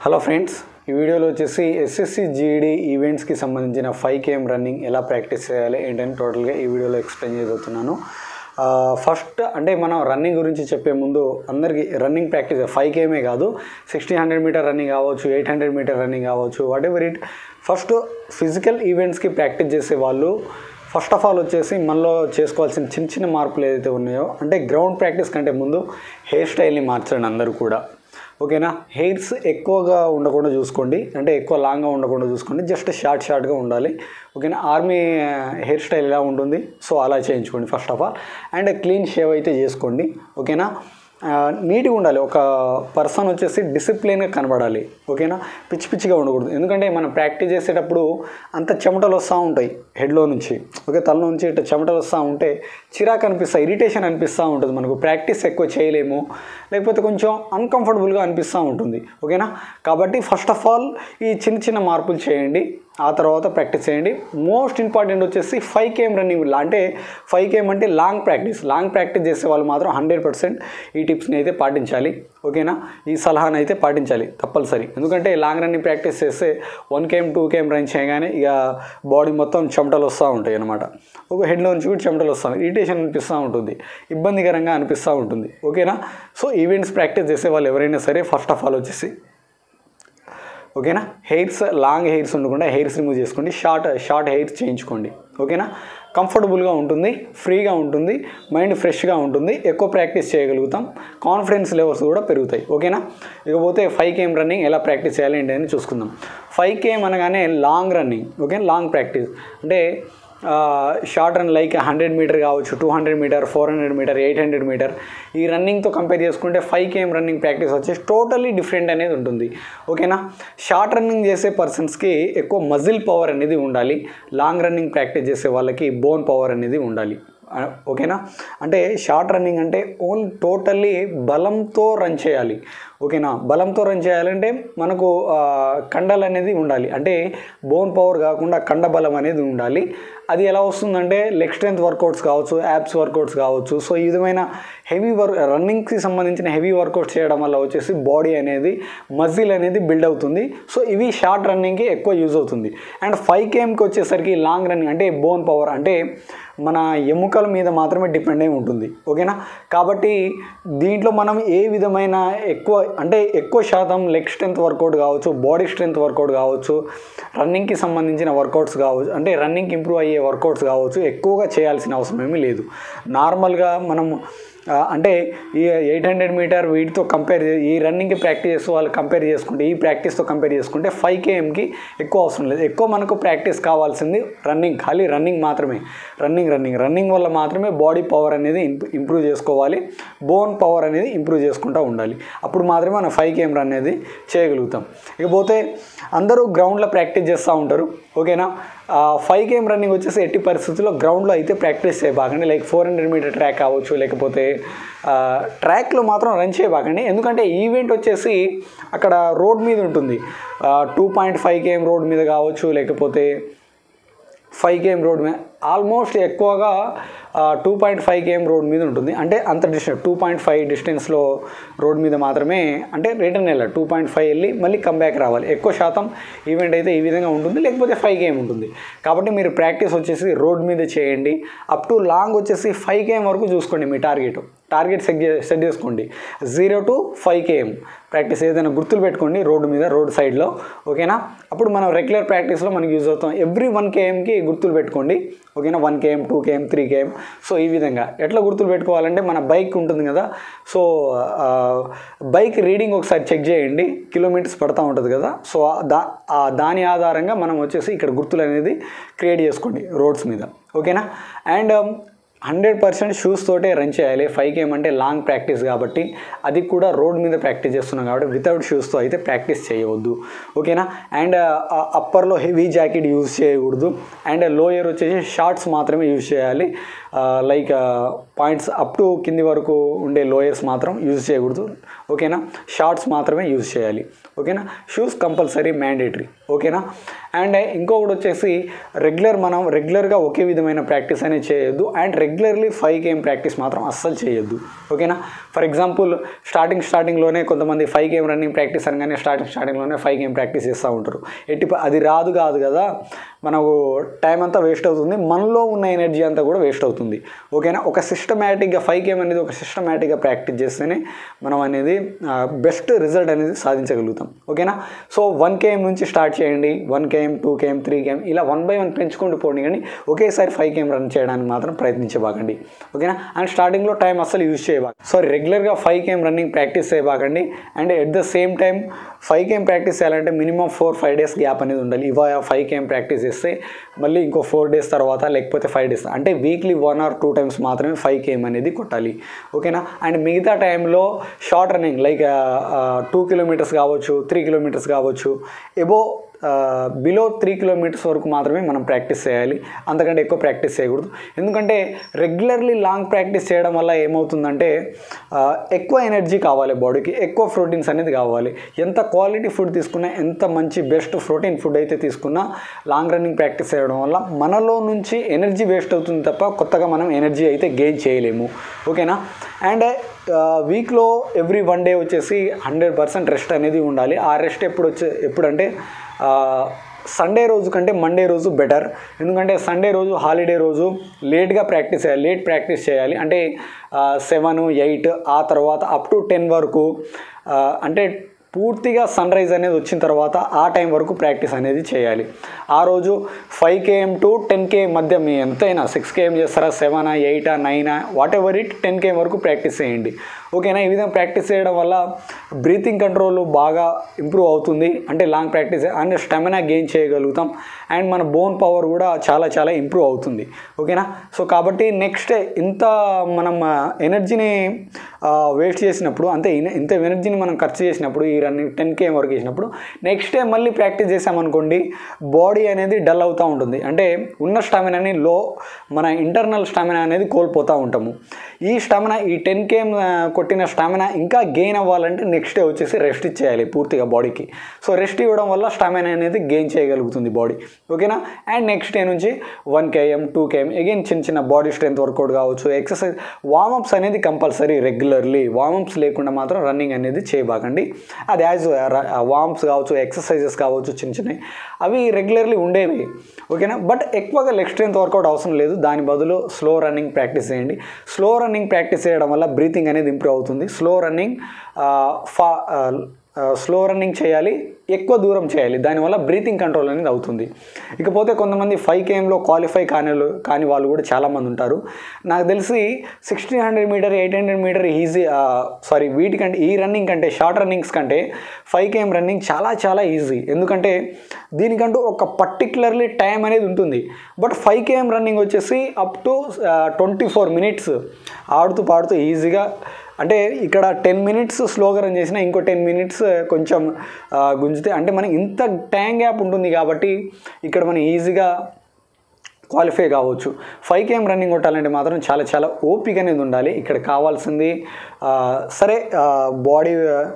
hello friends ఈ వీడియోలో వచ్చేసి ఎస్ఎస్సి జీఈడి ఈవెంట్స్కి సంబంధించిన ఫైవ్ కేఎం రన్నింగ్ ఎలా ప్రాక్టీస్ చేయాలి ఏంటని టోటల్గా ఈ వీడియోలో ఎక్స్ప్లెయిన్ చేయబోతున్నాను ఫస్ట్ అంటే మనం రన్నింగ్ గురించి చెప్పే ముందు అందరికీ రన్నింగ్ ప్రాక్టీస్ ఫైవ్ కేఎమే కాదు సిక్స్టీన్ హండ్రెడ్ మీటర్ రన్నింగ్ కావచ్చు ఎయిట్ హండ్రెడ్ మీటర్ రన్నింగ్ కావచ్చు whatever it first physical ఈవెంట్స్కి ప్రాక్టీస్ చేసే వాళ్ళు ఫస్ట్ ఆఫ్ ఆల్ వచ్చేసి మనలో చేసుకోవాల్సిన చిన్న చిన్న మార్పులు ఏదైతే ఉన్నాయో అంటే గ్రౌండ్ ప్రాక్టీస్ కంటే ముందు హెయిర్ స్టైల్ని మార్చండి అందరూ కూడా ఓకేనా హెయిర్స్ ఎక్కువగా ఉండకుండా చూసుకోండి అంటే ఎక్కువ లాంగ్గా ఉండకుండా చూసుకోండి జస్ట్ షార్ట్ షార్ట్గా ఉండాలి ఓకేనా ఆర్మీ హెయిర్ స్టైల్ ఎలా ఉంటుంది సో అలా చేయించుకోండి first of all and clean shave అయితే చేసుకోండి ఓకేనా నీట్గా ఉండాలి ఒక పర్సన్ వచ్చేసి డిసిప్లిన్గా కనబడాలి ఓకేనా పిచ్చి పిచ్చిగా ఉండకూడదు ఎందుకంటే మనం ప్రాక్టీస్ చేసేటప్పుడు అంత చెమటలు వస్తూ ఉంటాయి హెడ్లో నుంచి ఓకే తల నుంచి ఇట్లా చెమటలు వస్తూ ఉంటే చిరాకు అనిపిస్తాయి ఇరిటేషన్ అనిపిస్తూ ఉంటుంది మనకు ప్రాక్టీస్ ఎక్కువ చేయలేము లేకపోతే కొంచెం అన్కంఫర్టబుల్గా అనిపిస్తూ ఉంటుంది ఓకేనా కాబట్టి ఫస్ట్ ఆఫ్ ఆల్ ఈ చిన్న చిన్న మార్పులు చేయండి ఆ తర్వాత ప్రాక్టీస్ చేయండి మోస్ట్ ఇంపార్టెంట్ వచ్చేసి ఫైవ్ కేఎం రన్నింగ్ అంటే ఫైవ్ కేఎం అంటే లాంగ్ ప్రాక్టీస్ లాంగ్ ప్రాక్టీస్ చేసే వాళ్ళు మాత్రం హండ్రెడ్ పర్సెంట్ ఈ టిప్స్ని అయితే పాటించాలి ఓకేనా ఈ సలహాను అయితే పాటించాలి తప్పనిసరి ఎందుకంటే లాంగ్ రన్నింగ్ ప్రాక్టీస్ చేస్తే one KM two KM run చేయగానే ఇక బాడీ మొత్తం చెమటలు వస్తూ ఉంటాయి అనమాట ఒక హెడ్లో నుంచి కూడా చెమటలు వస్తాయి ఇరిటేషన్ అనిపిస్తూ ఉంటుంది ఇబ్బందికరంగా అనిపిస్తూ ఉంటుంది ఓకేనా సో ఈవెంట్స్ ప్రాక్టీస్ చేసే వాళ్ళు ఎవరైనా సరే ఫస్ట్ ఆఫ్ ఆల్ వచ్చేసి ఓకేనా హెయిర్స్ లాంగ్ హెయిర్స్ ఉండకుండా హెయిర్స్ రిమూవ్ చేసుకోండి షార్ట్ షార్ట్ హెయిర్స్ చేయించుకోండి ఓకేనా కంఫర్టబుల్గా ఉంటుంది ఫ్రీగా ఉంటుంది మైండ్ ఫ్రెష్గా ఉంటుంది ఎక్కువ ప్రాక్టీస్ చేయగలుగుతాం కాన్ఫిడెన్స్ లెవెల్స్ కూడా పెరుగుతాయి ఓకేనా ఇకపోతే ఫైవ్ కేఎం రన్నింగ్ ఎలా ప్రాక్టీస్ చేయాలి ఏంటి అని చూసుకుందాం ఫైవ్ కేఎం అనగానే long running okay long practice అంటే short run like hundred metre కావచ్చు two hundred metre four hundred metre eight hundred metre ఈ రన్నింగ్తో కంపేర్ చేసుకుంటే ఫైవ్ కేఎం రన్నింగ్ ప్రాక్టీస్ వచ్చేసి టోటల్లీ డిఫరెంట్ అనేది ఉంటుంది ఓకేనా షార్ట్ రన్నింగ్ చేసే పర్సన్స్కి ఎక్కువ మజిల్ పవర్ అనేది ఉండాలి లాంగ్ రన్నింగ్ ప్రాక్టీస్ చేసే వాళ్ళకి బోన్ పవర్ అనేది ఉండాలి ఓకేనా అంటే షార్ట్ రన్నింగ్ అంటే ఓన్లీ టోటల్లీ బలంతో రన్ చేయాలి ఓకేనా బలంతో రన్ చేయాలంటే మనకు కండలు అనేది ఉండాలి అంటే బోన్ పవర్ కాకుండా కండ బలం అనేది ఉండాలి అది ఎలా వస్తుందంటే లెగ్ స్ట్రెంత్ వర్కౌట్స్ కావచ్చు యాప్స్ వర్కౌట్స్ కావచ్చు సో ఈ విధమైన హెవీ వర్క్ రన్నింగ్కి సంబంధించిన హెవీ వర్కౌట్స్ చేయడం వల్ల వచ్చేసి బాడీ అనేది మజిల్ అనేది బిల్డ్ అవుతుంది సో ఇవి షార్ట్ రన్నింగ్కి ఎక్కువ యూజ్ అవుతుంది అండ్ ఫైవ్ కేఎంకి వచ్చేసరికి లాంగ్ రన్నింగ్ అంటే బోన్ పవర్ అంటే మన ఎముకల మీద మాత్రమే డిపెండ్ అయి ఉంటుంది ఓకేనా కాబట్టి దీంట్లో మనం ఏ విధమైన ఎక్కువ అంటే ఎక్కువ శాతం లెగ్ స్ట్రెంత్ వర్కౌట్ కావచ్చు బాడీ స్ట్రెంత్ వర్కౌట్ కావచ్చు రన్నింగ్కి సంబంధించిన వర్కౌట్స్ కావచ్చు అంటే రన్నింగ్కి ఇంప్రూవ్ అయ్యే వర్కౌట్స్ కావచ్చు ఎక్కువగా చేయాల్సిన అవసరం ఏమీ లేదు నార్మల్గా మనం అంటే ఈ ఎయిట్ హండ్రెడ్ మీటర్ వీటితో కంపేర్ ఈ రన్నింగ్కి ప్రాక్టీస్ చేస్తూ వాళ్ళు కంపేర్ చేసుకుంటే ఈ ప్రాక్టీస్తో కంపేర్ చేసుకుంటే ఫైవ్ కేఎంకి ఎక్కువ అవసరం లేదు ఎక్కువ మనకు ప్రాక్టీస్ కావాల్సింది రన్నింగ్ ఖాళీ రన్నింగ్ మాత్రమే రన్నింగ్ రన్నింగ్ రన్నింగ్ వల్ల మాత్రమే బాడీ పవర్ అనేది ఇంప్రూవ్ చేసుకోవాలి బోన్ పవర్ అనేది ఇంప్రూవ్ చేసుకుంటూ ఉండాలి అప్పుడు మాత్రమే మనం ఫైవ్ కేఎం రన్ అనేది చేయగలుగుతాం ఇకపోతే అందరూ గ్రౌండ్లో ప్రాక్టీస్ చేస్తూ ఉంటారు ఓకేనా ఫైవ్ కేఎం రన్నింగ్ వచ్చేసి ఎట్టి పరిస్థితుల్లో గ్రౌండ్లో అయితే ప్రాక్టీస్ చేయబాకండి like four hundred metre track కావచ్చు లేకపోతే ట్రాక్లో మాత్రం రన్ చేయబాకండి ఎందుకంటే ఈవెంట్ వచ్చేసి అక్కడ రోడ్ మీద ఉంటుంది two point five KM road మీద కావచ్చు లేకపోతే ఫైవ్ కేఎం రోడ్ మీద ఆల్మోస్ట్ ఎక్కువగా two point five KM road మీద ఉంటుంది అంటే అంత డిస్టెన్స్ టూ పాయింట్ ఫైవ్ డిస్టెన్స్లో రోడ్ మీద మాత్రమే అంటే రిటర్న్ వెళ్ళాలి టూ పాయింట్ ఫైవ్ వెళ్ళి మళ్ళీ కంబ్యాక్ రావాలి ఎక్కువ శాతం ఈవెంట్ అయితే ఈ విధంగా ఉంటుంది లేకపోతే ఫైవ్ కేఎం ఉంటుంది కాబట్టి మీరు ప్రాక్టీస్ వచ్చేసి రోడ్ మీద చేయండి అప్ టు లాంగ్ వచ్చేసి ఫైవ్ కేఎం వరకు చూసుకోండి మీ టార్గెట్ టార్గెట్ సెట్ సెట్ చేసుకోండి zero to five KM practice ఏదైనా గుర్తులు పెట్టుకోండి రోడ్డు మీద రోడ్ సైడ్లో ఓకేనా అప్పుడు మనం రెగ్యులర్ ప్రాక్టీస్లో మనకి యూజ్ అవుతాం ఎవ్రీ వన్ కేఎంకి గుర్తులు పెట్టుకోండి ఓకేనా one KM two KM three KM so ఈ విధంగా ఎట్లా గుర్తులు పెట్టుకోవాలంటే మన బైక్ ఉంటుంది కదా సో బైక్ రీడింగ్ ఒకసారి చెక్ చేయండి కిలోమీటర్స్ పడుతూ ఉంటుంది కదా సో దా దాని ఆధారంగా మనం వచ్చేసి ఇక్కడ గుర్తులు అనేది క్రియేట్ చేసుకోండి రోడ్స్ మీద ఓకేనా అండ్ హండ్రెడ్ పర్సెంట్ షూస్ తోటే రన్ చేయాలి ఫైవ్ కేమ్ అంటే లాంగ్ ప్రాక్టీస్ కాబట్టి అది కూడా రోడ్ మీద ప్రాక్టీస్ చేస్తున్నాం కాబట్టి వితౌట్ షూస్తో అయితే ప్రాక్టీస్ చేయవద్దు ఓకేనా అండ్ అప్పర్లో హెవీ జాకెట్ యూజ్ చేయకూడదు అండ్ లోయర్ వచ్చేసి షార్ట్స్ మాత్రమే యూజ్ చేయాలి లైక్ పాయింట్స్ అప్ టు కింది వరకు ఉండే లోయర్స్ మాత్రం యూజ్ చేయకూడదు ఓకేనా షార్ట్స్ మాత్రమే యూజ్ చేయాలి ఓకేనా షూస్ కంపల్సరీ మ్యాండేటరీ ఓకేనా అండ్ ఇంకొకటి వచ్చేసి రెగ్యులర్ మనం రెగ్యులర్గా ఒకే విధమైన ప్రాక్టీస్ అనేది చేయొద్దు and regular regularly five KM practice మాత్రం అస్సలు చేయొద్దు ఓకేనా ఫర్ ఎగ్జాంపుల్ స్టార్టింగ్ స్టార్టింగ్లోనే కొంతమంది ఫైవ్ కేఎం రన్నింగ్ ప్రాక్టీస్ అనగానే స్టార్టింగ్ స్టార్టింగ్లోనే ఫైవ్ కేఎం ప్రాక్టీస్ చేస్తూ ఉంటారు ఎట్టి ప- అది రాదు కాదు కదా మనకు టైం అంతా వేస్ట్ అవుతుంది మనలో ఉన్న ఎనర్జీ అంతా కూడా వేస్ట్ అవుతుంది ఓకేనా ఒక సిస్టమేటిక్గా ఫైవ్ కేఎం అనేది ఒక సిస్టమేటిక్గా ప్రాక్టీస్ చేస్తేనే మనం అనేది బెస్ట్ రిజల్ట్ అనేది సాధించగలుగుతాం ఓకేనా సో వన్ కేఎం నుంచి స్టార్ట్ చేయండి one KM two KM three KM ఇలా వన్ బై వన్ పెంచుకుంటూ పోండి కానీ ఒకేసారి ఫైవ్ కేఎం రన్ చేయడానికి మాత్రం ప్రయత్నించబాకండి ఓకేనా అండ్ స్టార్టింగ్లో టైం అస్సలు యూజ్ చేయబాక సో రెగ్యులర్గా ఫైవ్ కేఎం రన్నింగ్ ప్రాక్టీస్ చేయబాకండి and at the same time five KM practice చేయాలంటే minimum four five days gap అనేది ఉండాలి ఇవాళ ఫైవ్ కేఎం ప్రాక్టీస్ చేస్తే మళ్ళీ ఇంకో ఫోర్ డేస్ తర్వాత లేకపోతే ఫైవ్ డేస్ అంటే weekly one or two times మాత్రమే ఫైవ్ కేఎం అనేది కొట్టాలి ఓకేనా అండ్ మిగతా టైంలో short running like two kilometres కావచ్చు త్రీ కిలోమీటర్స్ కావచ్చు ఎబో బిలో త్రీ కిలోమీటర్స్ వరకు మాత్రమే మనం ప్రాక్టీస్ చేయాలి అంతకంటే ఎక్కువ ప్రాక్టీస్ చేయకూడదు ఎందుకంటే రెగ్యులర్లీ లాంగ్ ప్రాక్టీస్ చేయడం వల్ల ఏమవుతుందంటే ఆ, ఎక్కువ ఎనర్జీ కావాలి బాడీకి ఎక్కువ ప్రోటీన్స్ అనేది కావాలి ఎంత క్వాలిటీ ఫుడ్ తీసుకున్నా ఎంత మంచి బెస్ట్ ప్రోటీన్ ఫుడ్ అయితే తీసుకున్నా లాంగ్ రన్నింగ్ ప్రాక్టీస్ చేయడం వల్ల మనలో నుంచి ఎనర్జీ వేస్ట్ అవుతుంది తప్ప కొత్తగా మనం ఎనర్జీ అయితే గెయిన్ చేయలేము ఓకేనా అండ్ వీక్లో ఎవ్రీ వన్ డే వచ్చేసి హండ్రెడ్ పర్సెంట్ రెస్ట్ అనేది ఉండాలి ఆ రెస్ట్ ఎప్పుడు వచ్చే ఎప్పుడంటే సండే రోజు కంటే మండే రోజు బెటర్ ఎందుకంటే సండే రోజు హాలిడే రోజు లేట్గా ప్రాక్టీస్ చేయాలి లేట్ ప్రాక్టీస్ చేయాలి అంటే సెవెన్ ఎయిట్ ఆ తర్వాత అప్ టు టెన్ వరకు ఆ, అంటే పూర్తిగా సన్ రైజ్ అనేది వచ్చిన తర్వాత ఆ టైం వరకు ప్రాక్టీస్ అనేది చేయాలి ఆ రోజు five KM to ten KM మధ్య మీ ఎంతైనా సిక్స్ కేఎం చేస్తారా సెవెనా ఎయిటా నైనా whatever it ten KM వరకు ప్రాక్టీస్ చేయండి ఓకేనా ఈ విధంగా ప్రాక్టీస్ చేయడం వల్ల బ్రీతింగ్ కంట్రోల్ బాగా ఇంప్రూవ్ అవుతుంది అంటే long practice and stamina gain చేయగలుగుతాం అండ్ మన బోన్ పవర్ కూడా చాలా చాలా ఇంప్రూవ్ అవుతుంది ఓకేనా సో కాబట్టి నెక్స్ట్ ఇంత మనం ఎనర్జీని వేస్ట్ చేసినప్పుడు అంతే ఇన- ఇంత ఎనర్జీని మనం ఖర్చు చేసినప్పుడు ఈ రన్నింగ్ టెన్ కేఎం వరకు చేసినప్పుడు నెక్స్ట్ డే మళ్ళీ ప్రాక్టీస్ చేసామనుకోండి బాడీ అనేది డల్ అవుతూ ఉంటుంది అంటే ఉన్న స్టామినాని లో మన ఇంటర్నల్ స్టామినా అనేది కోల్పోతూ ఉంటాము ఈ స్టామినా ఈ టెన్ కేఎం కొట్టిన స్టామినా ఇంకా గెయిన్ అవ్వాలంటే నెక్స్ట్ డే వచ్చేసి రెస్ట్ ఇచ్చేయాలి పూర్తిగా బాడీకి సో రెస్ట్ ఇవ్వడం వల్ల స్టామినా అనేది గెయిన్ చేయగలుగుతుంది బాడీ ఓకేనా అండ్ నెక్స్ట్ డే నుంచి one KM two KM again చిన్న చిన్న బాడీ స్ట్రెంత్ వర్కౌట్ కావచ్చు ఎక్సర్సైజ్ వార్మప్స్ అనేది కంపల్సరీ రెగ్యులర్లీ వార్మప్స్ లేకుండా మాత్రం రన్నింగ్ అనేది చేయబాకండి అది యాజ్ వార్మ్స్ కావచ్చు ఎక్సర్సైజెస్ కావచ్చు చిన్న చిన్నవి అవి రెగ్యులర్లీ ఉండేవి ఓకేనా బట్ ఎక్కువగా లెగ్ స్ట్రెంత్ వర్కౌట్ అవసరం లేదు దాని బదులు స్లో రన్నింగ్ ప్రాక్టీస్ చేయండి స్లో రన్నింగ్ ప్రాక్టీస్ చేయడం వల్ల బ్రీతింగ్ అనేది ఇంప్రూవ్ అవుతుంది స్లో రన్నింగ్ ఫా స్లో రన్నింగ్ చేయాలి ఎక్కువ దూరం చేయాలి దానివల్ల బ్రీతింగ్ కంట్రోల్ అనేది అవుతుంది ఇకపోతే కొంతమంది ఫైవ్ కేఎంలో క్వాలిఫై కాని వాళ్ళు- కాని వాళ్ళు కూడా చాలామంది ఉంటారు నాకు తెలిసి sixteen hundred metre eight hundred metre easy sorry వీటికంటే ఈ రన్నింగ్ కంటే షార్ట్ రన్నింగ్స్ కంటే ఫైవ్ కేఎం రన్నింగ్ చాలా చాలా ఈజీ ఎందుకంటే దీనికంటూ ఒక పర్టికులర్లీ టైం అనేది ఉంటుంది బట్ ఫైవ్ కేఎం రన్నింగ్ వచ్చేసి up to twenty four minutes ఆడుతూ పాడుతూ ఈజీగా అంటే ఇక్కడ టెన్ మినిట్స్ స్లోగా రన్ చేసినా ఇంకో టెన్ మినిట్స్ కొంచెం ఆ, గుంజితే అంటే మనకి ఇంత టైం గ్యాప్ ఉంటుంది కాబట్టి ఇక్కడ మనం ఈజీగా క్వాలిఫై కావచ్చు ఫైవ్ కేఎం రన్నింగ్ కొట్టాలంటే మాత్రం చాలా చాలా ఓపిక అనేది ఉండాలి ఇక్కడ కావాల్సింది ఆ, సరే బాడీ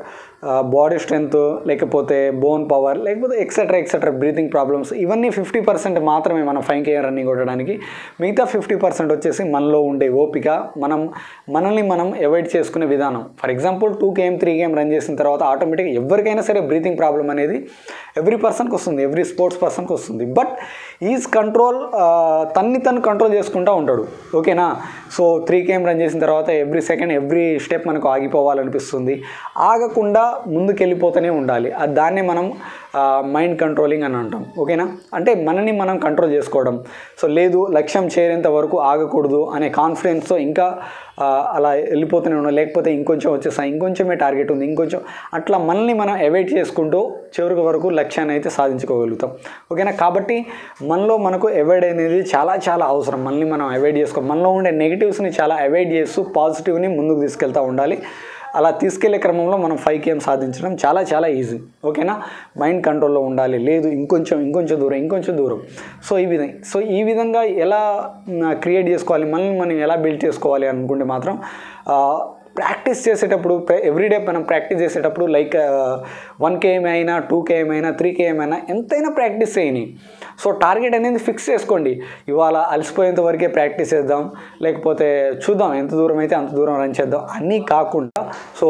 బాడీ స్ట్రెంగ్త్ లేకపోతే బోన్ పవర్ లేకపోతే ఎక్సెట్రా ఎక్సెట్రా బ్రీతింగ్ ప్రాబ్లమ్స్ ఇవన్నీ ఫిఫ్టీ పర్సెంట్ మాత్రమే మనం ఫైవ్ కేఎం రన్నింగ్ కొట్టడానికి మిగతా ఫిఫ్టీ పర్సెంట్ వచ్చేసి మనలో ఉండే ఓపిక మనం మనల్ని మనం అవాయిడ్ చేసుకునే విధానం for example two KM three KM run చేసిన తర్వాత ఆటోమేటిక్గా ఎవరికైనా సరే బ్రీతింగ్ ప్రాబ్లం అనేది ఎవ్రీ పర్సన్కి వస్తుంది ఎవ్రీ స్పోర్ట్స్ పర్సన్కి వస్తుంది బట్ ఈజ్ కంట్రోల్ తన్ని తను కంట్రోల్ చేసుకుంటూ ఉంటాడు ఓకేనా సో త్రీ కేఎం రన్ చేసిన తర్వాత ఎవ్రీ సెకండ్ ఎవ్రీ స్టెప్ మనకు ఆగిపోవాలనిపిస్తుంది ఆగకుండా ముందుకు వెళ్ళిపోతూనే ఉండాలి అది దాన్నే మనం మైండ్ కంట్రోలింగ్ అని అంటాం ఓకేనా అంటే మనని మనం కంట్రోల్ చేసుకోవడం సో లేదు లక్ష్యం చేరేంత వరకు ఆగకూడదు అనే కాన్ఫిడెన్స్తో ఇంకా ఆ, అలా వెళ్ళిపోతూనే ఉన్నాం లేకపోతే ఇంకొంచెం వచ్చేసా ఇంకొంచెమే టార్గెట్ ఉంది ఇంకొంచెం అట్లా మనల్ని మనం అవాయిడ్ చేసుకుంటూ చివరికి వరకు లక్ష్యాన్ని అయితే సాధించుకోగలుగుతాం ఓకేనా కాబట్టి మనలో మనకు అవాయిడ్ అనేది చాలా చాలా అవసరం మనల్ని మనం అవాయిడ్ చేసుకో మనలో ఉండే నెగిటివ్స్ని చాలా అవాయిడ్ చేస్తూ పాజిటివ్ని ముందుకు తీసుకెళ్తూ ఉండాలి అలా తీసుకెళ్లే క్రమంలో మనం ఫైవ్ కేఎం సాధించడం చాలా చాలా ఈజీ ఓకేనా మైండ్ కంట్రోల్లో ఉండాలి లేదు ఇంకొంచెం ఇంకొంచెం దూరం ఇంకొంచెం దూరం సో ఈ విధంగా సో ఈ విధంగా ఎలా క్రియేట్ చేసుకోవాలి మనల్ని మనం ఎలా బిల్డ్ చేసుకోవాలి అనుకుంటే మాత్రం ప్రాక్టీస్ చేసేటప్పుడు ఎవ్రీడే మనం ప్రాక్టీస్ చేసేటప్పుడు లైక్ వన్ కేఎం అయినా టూ కేఎం అయినా త్రీ కేఎం అయినా ఎంతైనా ప్రాక్టీస్ చేయని సో టార్గెట్ అనేది ఫిక్స్ చేసుకోండి ఇవాళ అలసిపోయేంత వరకే ప్రాక్టీస్ చేద్దాం లేకపోతే చూద్దాం ఎంత దూరం అయితే అంత దూరం రన్ చేద్దాం అన్నీ కాకుండా సో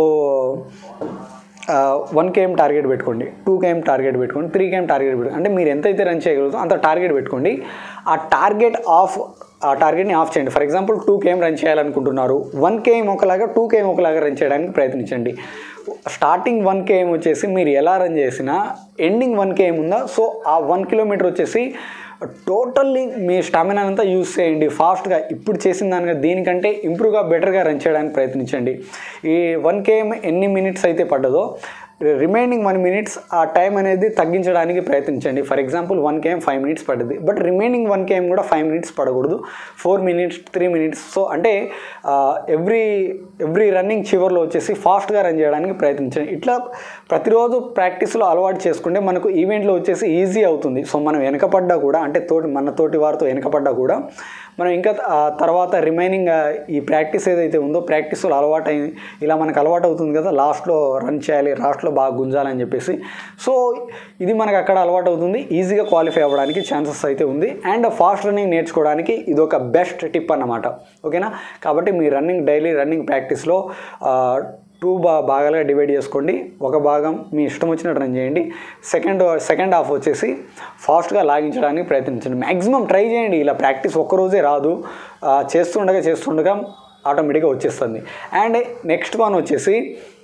వన్ కేఎం టార్గెట్ పెట్టుకోండి టూ కేఎం టార్గెట్ పెట్టుకోండి త్రీ కేఎం టార్గెట్ పెట్టుకోండి అంటే మీరు ఎంతైతే రన్ చేయగలుగుతారో అంత టార్గెట్ పెట్టుకోండి ఆ టార్గెట్ ఆఫ్ ఆ టార్గెట్ని ఆఫ్ చేయండి for example two KM run చేయాలనుకుంటున్నారు వన్ కేఎం ఒకలాగా టూ కేఎం ఒకలాగా రన్ చేయడానికి ప్రయత్నించండి స్టార్టింగ్ వన్ కేఎం వచ్చేసి మీరు ఎలా రన్ చేసినా ఎండింగ్ వన్ కేఎం ఉందా సో ఆ వన్ కిలోమీటర్ వచ్చేసి టోటల్లీ మీ స్టామినా అంతా యూస్ చేయండి ఫాస్ట్గా ఇప్పుడు చేసిన దానిగా దీనికంటే ఇంప్రూవ్గా బెటర్గా రన్ చేయడానికి ప్రయత్నించండి ఈ వన్ కేఎం ఎన్ని మినిట్స్ అయితే పడ్డదో రిమైనింగ్ వన్ మినిట్స్ ఆ టైం అనేది తగ్గించడానికి ప్రయత్నించండి for example one KM five minutes పడుతుంది బట్ రిమైనింగ్ వన్ కేఎం కూడా ఫైవ్ మినిట్స్ పడకూడదు four minutes three minutes so అంటే ఎవ్రీ ఎవ్రీ రన్నింగ్ చివర్లో వచ్చేసి ఫాస్ట్గా రన్ చేయడానికి ప్రయత్నించండి ఇట్లా ప్రతిరోజు ప్రాక్టీస్లో అలవాటు చేసుకుంటే మనకు ఈవెంట్లో వచ్చేసి ఈజీ అవుతుంది సో మనం వెనకపడ్డా కూడా అంటే తోటి మన తోటి వారితో వెనకపడ్డా కూడా మనం ఇంకా ఆ తర్వాత రిమైనింగ్ ఈ ప్రాక్టీస్ ఏదైతే ఉందో ప్రాక్టీస్లో అలవాటు అయింది ఇలా మనకు అలవాటు అవుతుంది కదా లాస్ట్లో రన్ చేయాలి లాస్ట్లో బాగా గుంజాలని చెప్పేసి సో ఇది మనకు అక్కడ అలవాటు అవుతుంది ఈజీగా క్వాలిఫై అవ్వడానికి ఛాన్సెస్ అయితే ఉంది అండ్ ఫాస్ట్ రన్నింగ్ నేర్చుకోవడానికి ఇది ఒక బెస్ట్ టిప్ అన్నమాట ఓకేనా కాబట్టి మీ రన్నింగ్ డైలీ రన్నింగ్ ప్రాక్టీస్లో టూ బా భాగాలుగా డివైడ్ చేసుకోండి ఒక భాగం మీ ఇష్టం వచ్చినట్టు రన్ చేయండి సెకండ్ సెకండ్ హాఫ్ వచ్చేసి ఫాస్ట్గా లాగించడానికి ప్రయత్నించండి మ్యాక్సిమం ట్రై చేయండి ఇలా ప్రాక్టీస్ ఒక్కరోజే రాదు ఆ, చేస్తుండగా చేస్తుండగా ఆటోమేటిక్గా వచ్చేస్తుంది అండ్ నెక్స్ట్ వన్ వచ్చేసి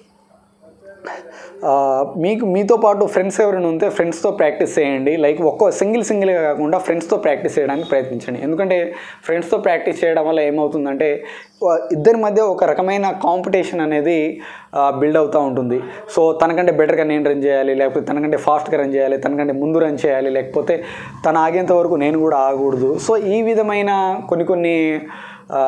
ఆ, మీకు మీతో పాటు ఫ్రెండ్స్ ఎవరైనా ఉంటే ఫ్రెండ్స్తో ప్రాక్టీస్ చేయండి లైక్ ఒక్కో సింగిల్ సింగిల్గా కాకుండా ఫ్రెండ్స్తో ప్రాక్టీస్ చేయడానికి ప్రయత్నించండి ఎందుకంటే ఫ్రెండ్స్తో ప్రాక్టీస్ చేయడం వల్ల ఏమవుతుందంటే ఆ, ఇద్దరి మధ్య ఒక రకమైన కాంపిటీషన్ అనేది బిల్డ్ అవుతూ ఉంటుంది సో తనకంటే బెటర్గా నేను రన్ చేయాలి లేకపోతే తనకంటే ఫాస్ట్గా రన్ చేయాలి తనకంటే ముందు రన్ చేయాలి లేకపోతే తను ఆగేంత వరకు నేను కూడా ఆగకూడదు సో ఈ విధమైన కొన్ని కొన్ని ఆ,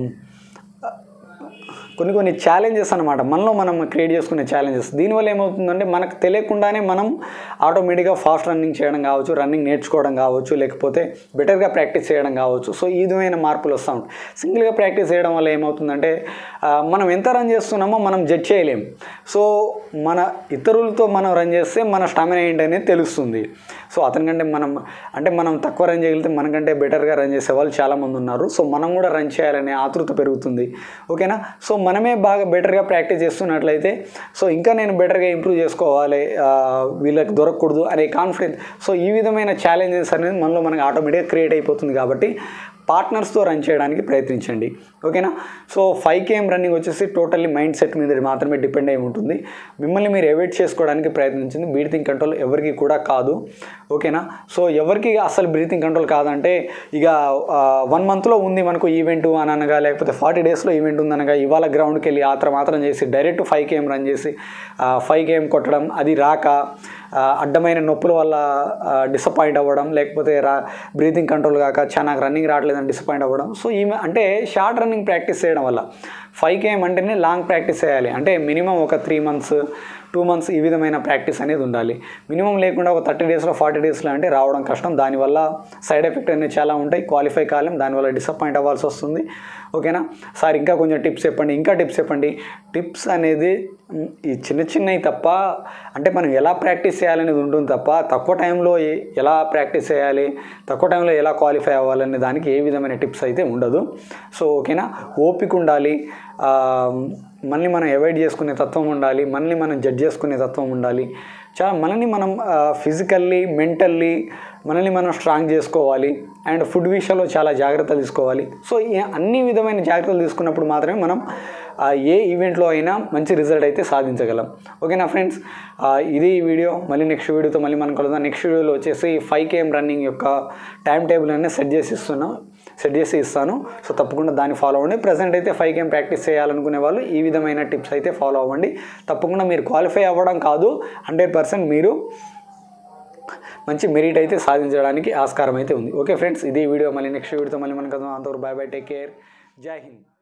కొన్ని కొన్ని ఛాలెంజెస్ అనమాట మనలో మనం క్రియేట్ చేసుకునే ఛాలెంజెస్ దీనివల్ల ఏమవుతుందంటే మనకు తెలియకుండానే మనం ఆటోమేటిక్గా ఫాస్ట్ రన్నింగ్ చేయడం కావచ్చు రన్నింగ్ నేర్చుకోవడం కావచ్చు లేకపోతే బెటర్గా ప్రాక్టీస్ చేయడం కావచ్చు సో ఈ విధమైన మార్పులు వస్తూ ఉంటాయి సింగిల్గా ప్రాక్టీస్ చేయడం వల్ల ఏమవుతుందంటే ఆ, మనం ఎంత రన్ చేస్తున్నామో మనం జడ్జ్ చేయలేం సో మన ఇతరులతో మనం రన్ చేస్తే మన స్టామినా ఏంటి అనేది తెలుస్తుంది సో అతనికంటే మనం అంటే మనం తక్కువ రన్ చేయగలిగితే మనకంటే బెటర్గా రన్ చేసే వాళ్ళు చాలామంది ఉన్నారు సో మనం కూడా రన్ చేయాలనే ఆతృత పెరుగుతుంది ఓకేనా సో మనమే బాగా బెటర్గా ప్రాక్టీస్ చేస్తున్నట్లయితే సో ఇంకా నేను బెటర్గా ఇంప్రూవ్ చేసుకోవాలి ఆ, వీళ్ళకి దొరకకూడదు అనే కాన్ఫిడెన్స్ సో ఈ విధమైన ఛాలెంజెస్ అనేది మనలో మనకి ఆటోమేటిక్గా క్రియేట్ అయిపోతుంది కాబట్టి పార్ట్నర్స్తో రన్ చేయడానికి ప్రయత్నించండి ఓకేనా సో ఫైవ్ కేఎం రన్నింగ్ వచ్చేసి టోటల్లీ మైండ్ సెట్ మీద మాత్రమే డిపెండ్ అయి ఉంటుంది మిమ్మల్ని మీరు ఎవేట్ చేసుకోవడానికి ప్రయత్నించింది బ్రీతింగ్ కంట్రోల్ ఎవరికి కూడా కాదు ఓకేనా సో ఎవరికి అసలు బ్రీతింగ్ కంట్రోల్ కాదంటే ఇక వన్ మంత్లో ఉంది మనకు ఈవెంట్ అని అనగా లేకపోతే ఫార్టీ డేస్లో ఈవెంట్ ఉందనగా ఇవాళ గ్రౌండ్కి వెళ్ళి ఆత్రం మాత్రం చేసి డైరెక్ట్ ఫైవ్ కేఎం రన్ చేసి ఫైవ్ కేఎం కొట్టడం అది రాక ఆ, అడ్డమైన నొప్పుల వల్ల డిసప్పాయింట్ అవ్వడం లేకపోతే రా బ్రీతింగ్ కంట్రోల్ కాక చాలా నాకు రన్నింగ్ రావట్లేదని డిసప్పాయింట్ అవ్వడం సో ఈమె అంటే షార్ట్ రన్నింగ్ ప్రాక్టీస్ చేయడం వల్ల ఫైవ్ కేఎం అంటేనే లాంగ్ ప్రాక్టీస్ చేయాలి అంటే మినిమం ఒక త్రీ మంత్స్ టూ మంత్స్ ఈ విధమైన ప్రాక్టీస్ అనేది ఉండాలి మినిమం లేకుండా ఒక థర్టీ డేస్లో ఫార్టీ డేస్లో అంటే రావడం కష్టం దానివల్ల సైడ్ ఎఫెక్ట్ అనేవి చాలా ఉంటాయి క్వాలిఫై కాలేం దానివల్ల డిసప్పాయింట్ అవ్వాల్సి వస్తుంది ఓకేనా సార్ ఇంకా కొంచెం టిప్స్ చెప్పండి ఇంకా టిప్స్ చెప్పండి టిప్స్ అనేది మ్, ఈ చిన్న చిన్నవి తప్ప అంటే మనం ఎలా ప్రాక్టీస్ చేయాలనేది ఉంటుంది తప్ప తక్కువ టైంలో ఏ- ఎలా ప్రాక్టీస్ చేయాలి తక్కువ టైంలో ఎలా క్వాలిఫై అవ్వాలనే దానికి ఏ విధమైన టిప్స్ అయితే ఉండదు సో ఓకేనా ఓపిక ఉండాలి ఆ, మనల్ని మనం అవాయిడ్ చేసుకునే తత్వం ఉండాలి మనల్ని మనం జడ్జ్ చేసుకునే తత్వం ఉండాలి చాలా మనల్ని మనం ఫిజికల్లీ మెంటల్లీ మనల్ని మనం స్ట్రాంగ్ చేసుకోవాలి అండ్ ఫుడ్ విషయంలో చాలా జాగ్రత్తలు తీసుకోవాలి సో ఈ అన్ని విధమైన జాగ్రత్తలు తీసుకున్నప్పుడు మాత్రమే మనం ఆ, ఏ ఈవెంట్లో అయినా మంచి రిజల్ట్ అయితే సాధించగలం ఓకేనా ఫ్రెండ్స్ ఆ, ఇది ఈ వీడియో మళ్ళీ నెక్స్ట్ వీడియోతో మళ్ళీ మనం కలుద్దాం నెక్స్ట్ వీడియోలో వచ్చేసి ఫైవ్ కేఎం రన్నింగ్ యొక్క టైం టేబుల్ అనేది సెట్ చేసి ఇస్తున్నాం సెట్ చేసి ఇస్తాను సో తప్పకుండా దాన్ని ఫాలో అవ్వండి ప్రజెంట్ అయితే ఫైవ్ కేఎం ప్రాక్టీస్ చేయాలనుకునే వాళ్ళు ఈ విధమైన టిప్స్ అయితే ఫాలో అవ్వండి తప్పకుండా మీరు క్వాలిఫై అవ్వడం కాదు హండ్రెడ్ పర్సెంట్ మీరు మంచి మెరిట్ అయితే సాధించడానికి ఆస్కారం అయితే ఉంది ఓకే ఫ్రెండ్స్ ఇది ఈ వీడియో మళ్ళీ నెక్స్ట్ వీడియోతో మళ్ళీ మనకు అంతవరకు బాయ్ బై టేక్ కేర్ జై హింద్